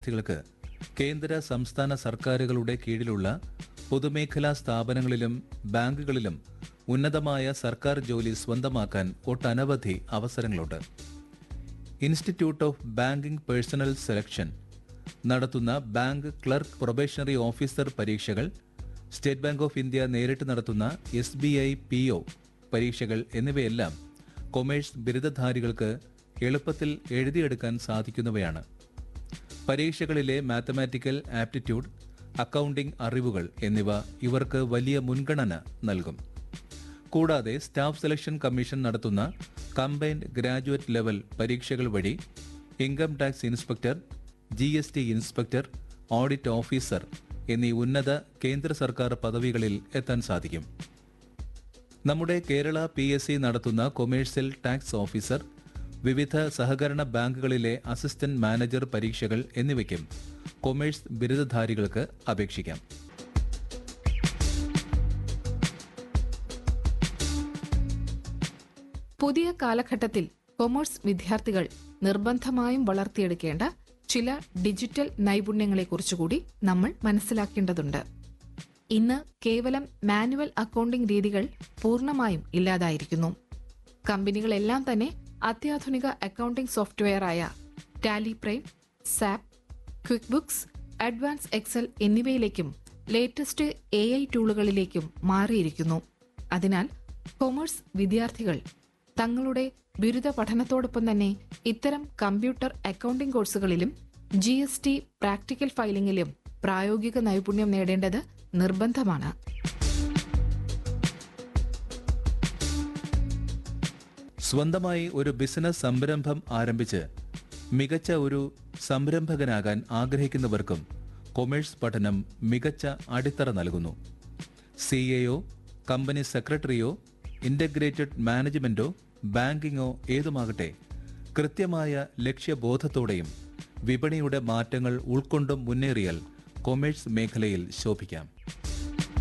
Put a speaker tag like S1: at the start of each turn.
S1: വിദ്യാർത്ഥികൾക്ക് കേന്ദ്ര സംസ്ഥാന സർക്കാരുകളുടെ കീഴിലുള്ള പൊതുമേഖലാ സ്ഥാപനങ്ങളിലും ബാങ്കുകളിലും ഉന്നതമായ സർക്കാർ ജോലി സ്വന്തമാക്കാൻ ഒട്ടനവധി അവസരങ്ങളുണ്ട് institute of banking personnel selection നടത്തുന്ന ബാങ്ക് ക്ലർക്ക് പ്രൊബേഷണറി ഓഫീസർ പരീക്ഷകൾ സ്റ്റേറ്റ് ബാങ്ക് ഓഫ് ഇന്ത്യ നേരിട്ട് നടത്തുന്ന S B I P O പരീക്ഷകൾ എന്നിവയെല്ലാം കൊമേഴ്സ് ബിരുദധാരികൾക്ക് എളുപ്പത്തിൽ എഴുതിയെടുക്കാൻ സാധിക്കുന്നവയാണ് പരീക്ഷകളിലെ മാത്തമാറ്റിക്കൽ ആപ്റ്റിറ്റ്യൂഡ് അക്കൗണ്ടിംഗ് അറിവുകൾ എന്നിവ ഇവർക്ക് വലിയ മുൻഗണന നൽകും കൂടാതെ സ്റ്റാഫ് സെലക്ഷൻ കമ്മീഷൻ നടത്തുന്ന കമ്പൈൻഡ് ഗ്രാജുവേറ്റ് ലെവൽ പരീക്ഷകൾ വഴി income tax inspector G S T inspector audit officer എന്നീ ഉന്നത കേന്ദ്ര സർക്കാർ പദവികളിൽ എത്താൻ സാധിക്കും നമ്മുടെ കേരള പി എസ് സി നടത്തുന്ന കൊമേഴ്സ്യൽ ടാക്സ് ഓഫീസർ വിവിധ സഹകരണ ബാങ്കുകളിലെ അസിസ്റ്റന്റ് മാനേജർ പരീക്ഷകൾ എന്നിവയ്ക്കും കൊമേഴ്സ് ബിരുദധാരികൾക്ക് അപേക്ഷിക്കാം
S2: പുതിയ കാലഘട്ടത്തിൽ കൊമേഴ്സ് വിദ്യാർത്ഥികൾ നിർബന്ധമായും വളർത്തിയെടുക്കേണ്ട ചില ഡിജിറ്റൽ നൈപുണ്യങ്ങളെക്കുറിച്ചുകൂടി നമ്മൾ മനസ്സിലാക്കേണ്ടതുണ്ട് ഇന്ന് കേവലം മാനുവൽ അക്കൗണ്ടിംഗ് രീതികൾ പൂർണ്ണമായും ഇല്ലാതായിരിക്കുന്നു കമ്പനികളെല്ലാം തന്നെ അത്യാധുനിക അക്കൗണ്ടിംഗ് സോഫ്റ്റ്വെയറായ Tally Prime SAP QuickBooks advance Excel എന്നിവയിലേക്കും ലേറ്റസ്റ്റ് എ ഐ ടൂളുകളിലേക്കും മാറിയിരിക്കുന്നു അതിനാൽ കൊമേഴ്സ് വിദ്യാർത്ഥികൾ തങ്ങളുടെ ബിരുദ പഠനത്തോടൊപ്പം തന്നെ ഇത്തരം കമ്പ്യൂട്ടർ അക്കൗണ്ടിംഗ് കോഴ്സുകളിലും ജി എസ് ടി പ്രാക്ടിക്കൽ ഫയലിംഗിലും പ്രായോഗിക നൈപുണ്യം നേടേണ്ടത് നിർബന്ധമാണ്
S1: സ്വന്തമായി ഒരു ബിസിനസ് സംരംഭം ആരംഭിച്ച് മികച്ച ഒരു സംരംഭകനാകാൻ ആഗ്രഹിക്കുന്നവർക്കും കൊമേഴ്സ് പഠനം മികച്ച അടിത്തറ നൽകുന്നു സി എയോ കമ്പനി സെക്രട്ടറിയോ ഇൻ്റഗ്രേറ്റഡ് മാനേജ്മെൻറ്റോ ബാങ്കിങ്ങോ ഏതുമാകട്ടെ കൃത്യമായ ലക്ഷ്യബോധത്തോടെയും വിപണിയുടെ മാറ്റങ്ങൾ ഉൾക്കൊണ്ടും മുന്നേറിയാൽ കൊമേഴ്സ് മേഖലയിൽ ശോഭിക്കാം